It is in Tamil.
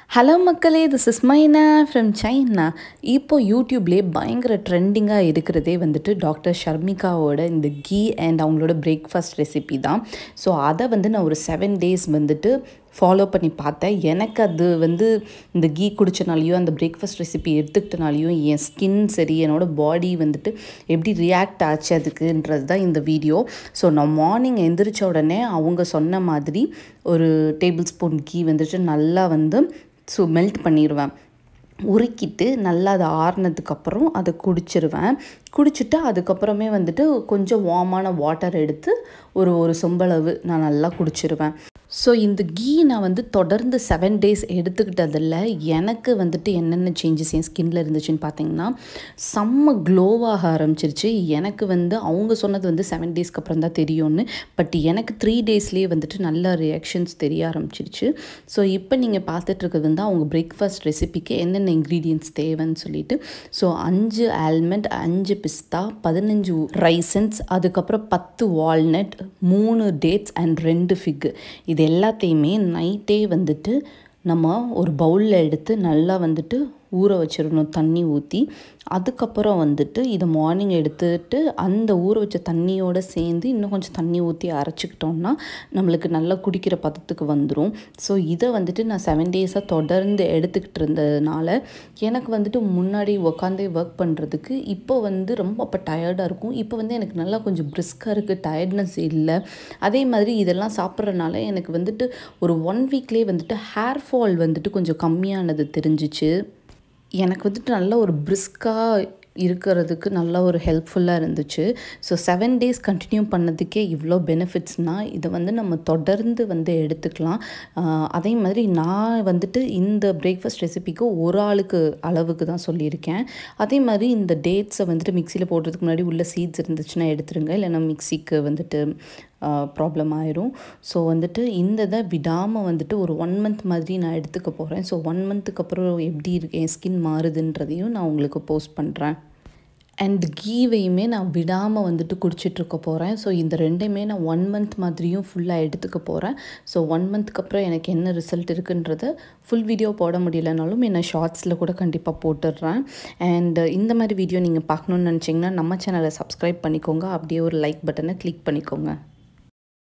ஹலோ மக்களே this is Maina from China இப்போ யூடியூப்லேயே பயங்கர ட்ரெண்டிங்காக இருக்கிறதே வந்துட்டு டாக்டர் ஷர்மிகாவோட இந்த கீ அண்ட் அவங்களோட பிரேக்ஃபாஸ்ட் ரெசிபி தான் ஸோ அதை வந்து நான் ஒரு செவன் டேஸ் வந்துட்டு ஃபாலோ பண்ணி பார்த்தேன் எனக்கு அது வந்து இந்த கீ குடிச்சனாலையோ அந்த பிரேக்ஃபாஸ்ட் ரெசிபி எடுத்துக்கிட்டனாலையும் என் ஸ்கின் சரி என்னோடய பாடி வந்துட்டு எப்படி ரியாக்ட் ஆச்சு அதுக்குன்றது தான் இந்த வீடியோ ஸோ நான் மார்னிங் எந்திரிச்ச உடனே அவங்க சொன்ன மாதிரி ஒரு டேபிள் ஸ்பூன் கீ வந்துட்டு நல்லா வந்து ஸோ மெல்ட் பண்ணிடுவேன் உருக்கிட்டு நல்லா அதை ஆறுனதுக்கப்புறம் அதை குடிச்சிருவேன் குடிச்சிட்டு அதுக்கப்புறமே வந்துட்டு கொஞ்சம் வார்மான வாட்டர் எடுத்து ஒரு ஒரு சொம்பளவு நான் நல்லா குடிச்சிருவேன் ஸோ இந்த கீ நான் வந்து தொடர்ந்து செவன் டேஸ் எடுத்துக்கிட்டதில் எனக்கு வந்துட்டு என்னென்ன சேஞ்சஸ் என் ஸ்கின்ல இருந்துச்சுன்னு பார்த்தீங்கன்னா செம்ம க்ளோவாக ஆரம்பிச்சிருச்சு எனக்கு வந்து அவங்க சொன்னது வந்து செவன் டேஸ்க்கு அப்புறம் தான் தெரியும்னு பட் எனக்கு த்ரீ டேஸ்லேயே வந்துட்டு நல்ல ரியாக்ஷன்ஸ் தெரிய ஆரம்பிச்சிருச்சு ஸோ இப்போ நீங்கள் பார்த்துட்ருக்கிறது வந்து அவங்க பிரேக்ஃபாஸ்ட் ரெசிபிக்கு என்னென்ன இன்க்ரீடியன்ட்ஸ் தேவைன்னு சொல்லிட்டு ஸோ அஞ்சு ஆல்மண்ட் அஞ்சு பிஸ்தா பதினஞ்சு ரைசன்ஸ் அதுக்கப்புறம் பத்து வால்நட் மூணு டேட்ஸ் அண்ட் ரெண்டு ஃபிக் இது எல்லாத்தையுமே நைட்டே வந்துட்டு நம்ம ஒரு பவுலில் எடுத்து நல்லா வந்துட்டு ஊற வச்சிடணும் தண்ணி ஊற்றி அதுக்கப்புறம் வந்துட்டு இதை மார்னிங் எடுத்துட்டு அந்த ஊற வச்ச தண்ணியோடு சேர்ந்து இன்னும் கொஞ்சம் தண்ணி ஊற்றி அரைச்சிக்கிட்டோம்னா நம்மளுக்கு நல்லா குடிக்கிற பதத்துக்கு வந்துடும் ஸோ இதை வந்துட்டு நான் செவன் டேஸாக தொடர்ந்து எடுத்துக்கிட்டு இருந்ததுனால எனக்கு வந்துட்டு முன்னாடி உக்காந்தே ஒர்க் பண்ணுறதுக்கு இப்போ வந்து ரொம்ப அப்போ டயர்டாக இருக்கும் இப்போ வந்து எனக்கு நல்லா கொஞ்சம் பிரிஸ்காக இருக்குது டயர்ட்னஸ் இல்லை அதே மாதிரி இதெல்லாம் சாப்பிட்றதுனால எனக்கு வந்துட்டு ஒரு ஒன் வீக்லேயே வந்துட்டு ஹேர் ஃபால் வந்துட்டு கொஞ்சம் கம்மியானது தெரிஞ்சிச்சு எனக்கு வந்துட்டு நல்ல ஒரு பிரிஸ்காக இருக்கிறதுக்கு நல்ல ஒரு ஹெல்ப்ஃபுல்லாக இருந்துச்சு ஸோ செவன் டேஸ் கண்டினியூ பண்ணதுக்கே இவ்வளோ பெனிஃபிட்ஸ்னால் இதை வந்து நம்ம தொடர்ந்து வந்து எடுத்துக்கலாம் அதே மாதிரி நான் வந்துட்டு இந்த பிரேக்ஃபாஸ்ட் ரெசிபிக்கு ஒரு ஆளுக்கு அளவுக்கு தான் சொல்லியிருக்கேன் அதே மாதிரி இந்த டேட்ஸை வந்துட்டு மிக்சியில் போடுறதுக்கு முன்னாடி உள்ள சீட்ஸ் இருந்துச்சுன்னா எடுத்துருங்க இல்லைன்னா மிக்சிக்கு வந்துட்டு ப்ராப்ளம் ஆயிரும் ஸோ வந்துட்டு இந்த இதை விடாமல் வந்துட்டு ஒரு ஒன் மந்த் மாதிரி நான் எடுத்துக்க போகிறேன் ஸோ ஒன் மந்த்துக்கு அப்புறம் எப்படி இருக்கு என் ஸ்கின் மாறுதுன்றதையும் நான் உங்களுக்கு போஸ்ட் பண்ணுறேன் அண்ட் கீவையுமே நான் விடாமல் வந்துட்டு குடிச்சிட்ருக்க போகிறேன் ஸோ இந்த ரெண்டையுமே நான் ஒன் மந்த் மாதிரியும் ஃபுல்லாக எடுத்துக்க போகிறேன் ஸோ ஒன் மந்த்துக்கு அப்புறம் எனக்கு என்ன ரிசல்ட் இருக்குன்றத ஃபுல் வீடியோ போட முடியலனாலும் என்ன ஷார்ட்ஸில் கூட கண்டிப்பாக போட்டுடுறேன் அண்ட் இந்த மாதிரி வீடியோ நீங்கள் பார்க்கணுன்னு நினச்சிங்கன்னா நம்ம சேனலை சப்ஸ்கிரைப் பண்ணிக்கோங்க அப்படியே ஒரு லைக் பட்டனை கிளிக் பண்ணிக்கோங்க